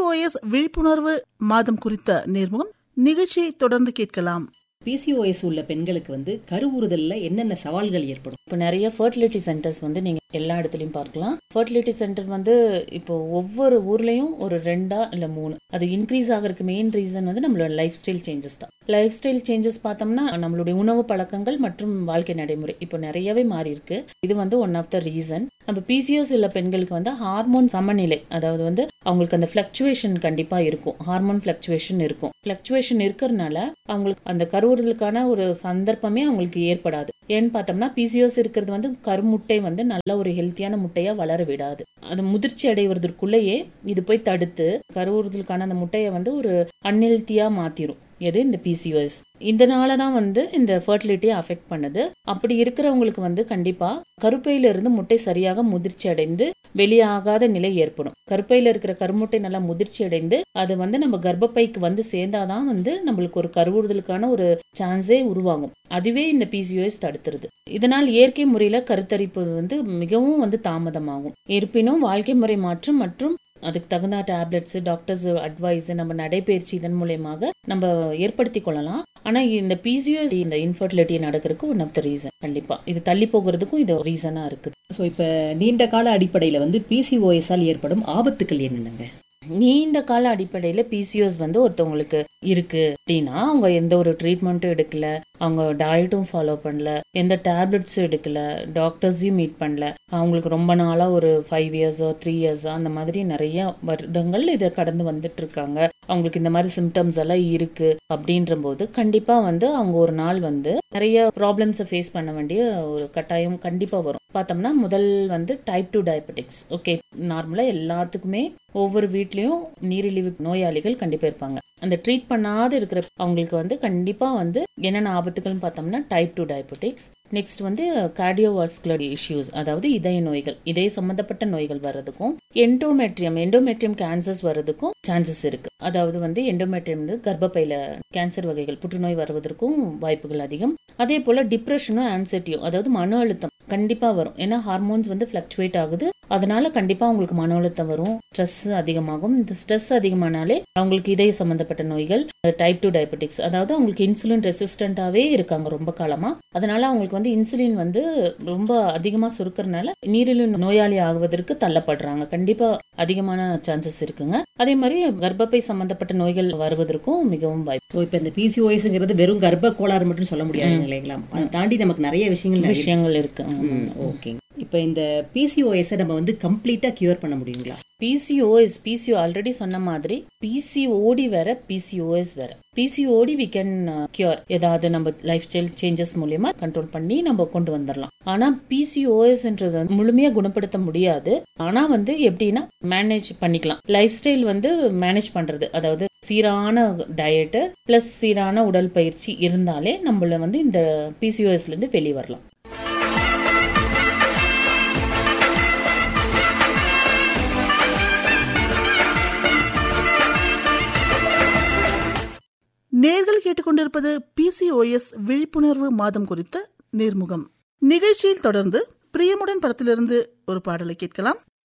PCOS விழிப்புணர்வு மாதம் குறித்த நேர்முகம் நிகழ்ச்சியை தொடர்ந்து கேட்கலாம் பிசிஓஎஸ் உள்ள பெண்களுக்கு வந்து கருவுறுதல்ல என்னென்ன சவால்கள் ஏற்படும் இப்போ நிறைய ஃபர்டிலிட்டி சென்டர்ஸ் வந்து நீங்க எல்லா இடத்துலயும் பார்க்கலாம் ஃபர்டிலிட்டி சென்டர் வந்து இப்போ ஒவ்வொரு ஊர்லயும் ஒரு ரெண்டா இல்ல மூணு அது இன்க்ரீஸ் ஆகிறதுக்கு மெயின் ரீசன் வந்து நம்மளோட லைஃப் ஸ்டைல் சேஞ்சஸ் தான் லைஃப் ஸ்டைல் சேஞ்சஸ் பார்த்தோம்னா நம்மளுடைய உணவு பழக்கங்கள் மற்றும் வாழ்க்கை நடைமுறை இப்போ நிறையவே மாறி இருக்கு இது வந்து ஒன் ஆஃப் த ரீசன் நம்ம பிசிஓஸ் உள்ள பெண்களுக்கு வந்து ஹார்மோன் சமநிலை அதாவது வந்து அவங்களுக்கு அந்த ஃபிளக்சுவேஷன் கண்டிப்பா இருக்கும் ஹார்மோன் ஃபிளக்சுவேஷன் இருக்கும் ஃபிளக்சுவேஷன் இருக்கிறதுனால அவங்களுக்கு அந்த கருவுறுதலுக்கான ஒரு சந்தர்ப்பமே அவங்களுக்கு ஏற்படாது ஏன்னு பார்த்தோம்னா பிசிஓஸ் இருக்கிறது வந்து கருமுட்டை வந்து நல்ல ஒரு ஹெல்த்தியான முட்டையா வளர விடாது அது முதிர்ச்சி அடைவதற்குள்ளேயே இது போய் தடுத்து கருவுறுதலுக்கான அந்த முட்டையை வந்து ஒரு அன்ஹெல்த்தியா மாத்திரும் எது இந்த பிசிஓஎஸ் இதனால தான் வந்து இந்த ஃபர்டிலிட்டியை அஃபெக்ட் பண்ணுது அப்படி இருக்கிறவங்களுக்கு வந்து கண்டிப்பா கருப்பையில இருந்து முட்டை சரியாக முதிர்ச்சி அடைந்து வெளியாகாத நிலை ஏற்படும் கருப்பையில இருக்கிற கருமுட்டை நல்லா முதிர்ச்சி அடைந்து அது வந்து நம்ம கர்ப்பப்பைக்கு வந்து சேர்ந்தாதான் வந்து நம்மளுக்கு ஒரு கருவுறுதலுக்கான ஒரு சான்ஸே உருவாகும் அதுவே இந்த பிசிஓஎஸ் தடுத்துருது இதனால் இயற்கை முறையில கருத்தரிப்பு வந்து மிகவும் வந்து தாமதமாகும் இருப்பினும் வாழ்க்கை முறை மாற்றம் மற்றும் அதுக்கு தகுந்த டேப்லெட்ஸ் டாக்டர்ஸ் அட்வைஸ் நம்ம நடைபயிற்சி இதன் மூலயமாக நம்ம ஏற்படுத்தி கொள்ளலாம் ஆனா இந்த பிசிஓஎஸ் இந்த இன்ஃபர்டிலிட்டி நடக்கிறதுக்கு ஒன் ஆஃப் த ரீசன் கண்டிப்பா இது தள்ளி போகிறதுக்கும் இது ரீசனா இருக்குது ஸோ இப்போ நீண்ட கால அடிப்படையில் வந்து பிசிஓஎஸால் ஏற்படும் ஆபத்துக்கள் என்னென்னங்க நீண்ட கால அடிப்படையில பிசிஓஸ் வந்து ஒருத்தவங்களுக்கு இருக்கு அப்படின்னா அவங்க எந்த ஒரு ட்ரீட்மெண்ட்டும் எடுக்கல அவங்க டயட்டும் ஃபாலோ பண்ணல எந்த டேப்லெட்ஸும் எடுக்கல டாக்டர்ஸையும் மீட் பண்ணல அவங்களுக்கு ரொம்ப நாளா ஒரு ஃபைவ் இயர்ஸோ த்ரீ இயர்ஸோ அந்த மாதிரி நிறைய வருடங்கள் இதை கடந்து வந்துட்டு இருக்காங்க அவங்களுக்கு இந்த மாதிரி சிம்டம்ஸ் எல்லாம் இருக்கு அப்படின்ற போது கண்டிப்பா வந்து அவங்க ஒரு நாள் வந்து நிறைய ப்ராப்ளம்ஸை ஃபேஸ் பண்ண வேண்டிய ஒரு கட்டாயம் கண்டிப்பா வரும் பார்த்தோம்னா முதல் வந்து டைப் டூ டயபெட்டிக்ஸ் ஓகே நார்மலா எல்லாத்துக்குமே ஒவ்வொரு வீட்லயும் நீரிழிவு நோயாளிகள் கண்டிப்பா இருப்பாங்க அந்த ட்ரீட் பண்ணாத இருக்கிற அவங்களுக்கு வந்து கண்டிப்பா வந்து என்னென்ன ஆபத்துகள்னு பார்த்தோம்னா டைப் டூ டயபெட்டிக்ஸ் நெக்ஸ்ட் வந்து கார்டியோவாஸ்குலர் இஷ்யூஸ் அதாவது இதய நோய்கள் இதய சம்பந்தப்பட்ட நோய்கள் வர்றதுக்கும் எண்டோமெட்ரியம் எண்டோமெட்ரியம் கேன்சர்ஸ் வர்றதுக்கும் சான்சஸ் இருக்கு அதாவது வந்து எண்டோமெட்ரியம் வந்து கர்ப்பப்பையில கேன்சர் வகைகள் புற்றுநோய் வருவதற்கும் வாய்ப்புகள் அதிகம் அதே போல டிப்ரெஷனும் ஆன்சைட்டியும் அதாவது மன அழுத்தம் கண்டிப்பா வரும் ஏன்னா ஹார்மோன்ஸ் வந்து ஃபிளக்சுவேட் ஆகுது அதனால கண்டிப்பா அவங்களுக்கு மன அழுத்தம் வரும் ஸ்ட்ரெஸ் அதிகமாகும் இந்த ஸ்ட்ரெஸ் அதிகமானாலே அவங்களுக்கு இதய சம்பந்தப்பட்ட நோய்கள் டைப் டூ டயபெட்டிக்ஸ் அதாவது அவங்களுக்கு இன்சுலின் ரெசிஸ்டண்டாவே இருக்காங்க ரொம்ப காலமா அதனால அவங்களுக்கு வந்து இன்சுலின் வந்து ரொம்ப அதிகமா சுருக்கறனால நீரிழிவு நோயாளி ஆகுவதற்கு தள்ளப்படுறாங்க கண்டிப்பா அதிகமான சான்சஸ் இருக்குங்க அதே மாதிரி கர்ப்பப்பை சம்பந்தப்பட்ட நோய்கள் வருவதற்கும் மிகவும் வாய்ப்பு ஸோ இப்போ இந்த பிசிஓஎஸ்ங்கிறது வெறும் கர்ப்ப கோளாறு மட்டும் சொல்ல முடியாது இல்லைங்களா அதை தாண்டி நமக்கு நிறைய விஷயங்கள் நிறைய விஷயங்கள் இருக்கு ஓகே இப்போ இந்த பிசிஓஎஸை நம்ம வந்து கம்ப்ளீட்டா கியூர் பண்ண முடியுங்களா பிசிஓஎஸ் பிசிஓ ஆல்ரெடி சொன்ன மாதிரி பிசிஓடி வேற பிசிஓஎஸ் வேற பிசிஓடி வி கேன் கியூர் ஏதாவது நம்ம லைஃப் ஸ்டைல் சேஞ்சஸ் மூலியமா கண்ட்ரோல் பண்ணி நம்ம கொண்டு வந்துடலாம் ஆனா பிசிஓஎஸ்ன்றது முழுமையா குணப்படுத்த முடியாது ஆனா வந்து எப்படின்னா மேனேஜ் பண்ணிக்கலாம் லைஃப் ஸ்டைல் வந்து மேனேஜ் பண்றது அதாவது சீரான டயட்டு பிளஸ் சீரான உடல் பயிற்சி இருந்தாலே நம்மள வந்து இந்த பிசிஓஎஸ்ல இருந்து வெளியே வரலாம் நேர்கள் கேட்டுக்கொண்டிருப்பது பிசிஓஎஸ் விழிப்புணர்வு மாதம் குறித்த நேர்முகம் நிகழ்ச்சியில் தொடர்ந்து பிரியமுடன் படத்திலிருந்து ஒரு பாடலை கேட்கலாம்